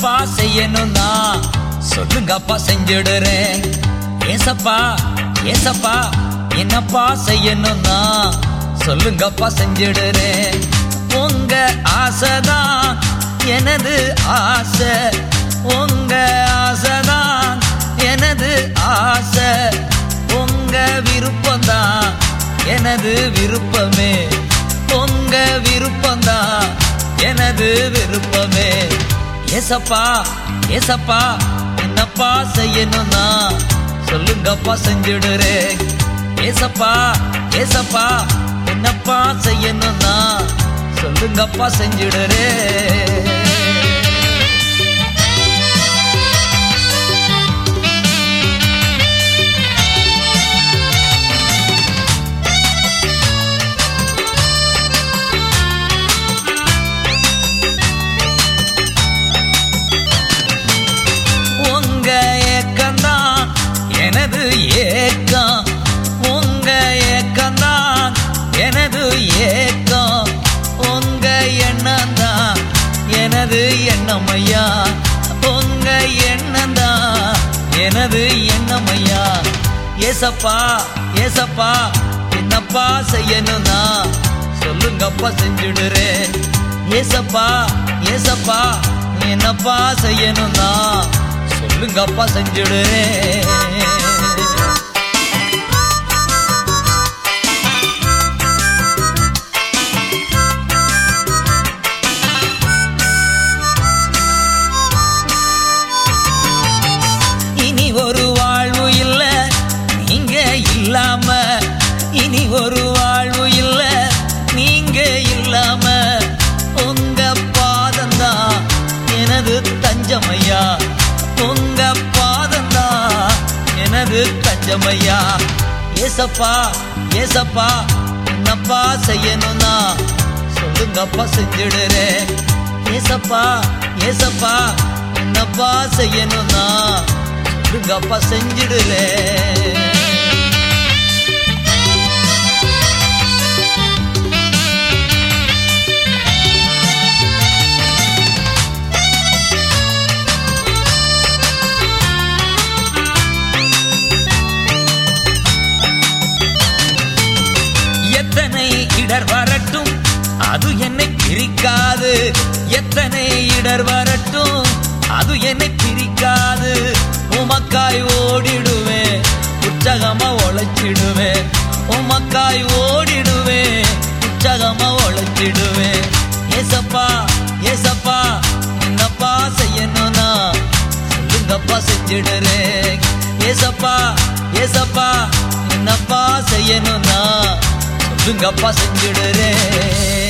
என்னப்பா செய்யணும்னா சொல்லுங்கப்பா செஞ்சிடுறேன் ஏசப்பா ஏசப்பா என்னப்பா செய்யணும்னா சொல்லுங்கப்பா செஞ்சிடுறேன் உங்க ஆசைதான் எனது ஆசை உங்க ஆசைதான் எனது ஆசை உங்க விருப்பம்தான் எனது விருப்பமே உங்க விருப்பம்தான் எனது விருப்பமே ஏசப்பா ஏசப்பா என்னப்பா செய்யணும்னா சொல்லுங்கப்பா செஞ்சிடுறேன் ஏசப்பா ஏசப்பா என்னப்பா செய்யணும்னா சொல்லுங்கப்பா செஞ்சிடுறேன் உங்க ஏக்கம்தான் எனது ஏக்கம் உங்க ஏக்கம்தான் எனது ஏக்கம் உங்க எண்ணம் தான் எனது எண்ணம் ஐயா உங்க எண்ணம் தான் எனது எண்ணம் ஐயா ஏசப்பா ஏசப்பா என்னப்பா செய்யணும்னா சொல்லுங்கப்பா செஞ்சுடுறேன் ஏசப்பா ஏசப்பா என்னப்பா செய்யணும்னா சொல்லுங்கப்பா செஞ்சுடுறேன் இனி ஒரு வாழ்வு இல்ல நீங்க இல்லாம இனி ஒரு வாழ்வு இல்ல நீங்க இல்லாம உங்க பாதம்தான் எனது தஞ்சமையா உங்க பாதம்தான் எனது தஞ்சமையா ஏசப்பா ஏசப்பா என்னப்பா செய்யணும்னா சொல்லுங்கப்பா செஞ்சிடுறேன் ஏசப்பா ஏசப்பா என்னப்பா செய்யணும்னா சொல்லுங்கப்பா செஞ்சிடுறேன் எத்தனை இடர் வரட்டும் அது என்னை பிரிக்காது எத்தனை இடர் வரட்டும் அது என்னை பிரிக்காது உமக்காய் ஓடிடுவேன் உற்சாகமா உழைச்சிடுவேன் உமக்காய் ஓடிடுவேன் உற்சாகமா உழைச்சிடுவேன் ஏசப்பா ஏசப்பா என்னப்பா செய்யணும்னா சொல்லுங்கப்பா செஞ்சிடுறேன் ஏசப்பா ஏசப்பா என்னப்பா செய்யணும்னா சொல்லுங்கப்பா செஞ்சிடுறேன்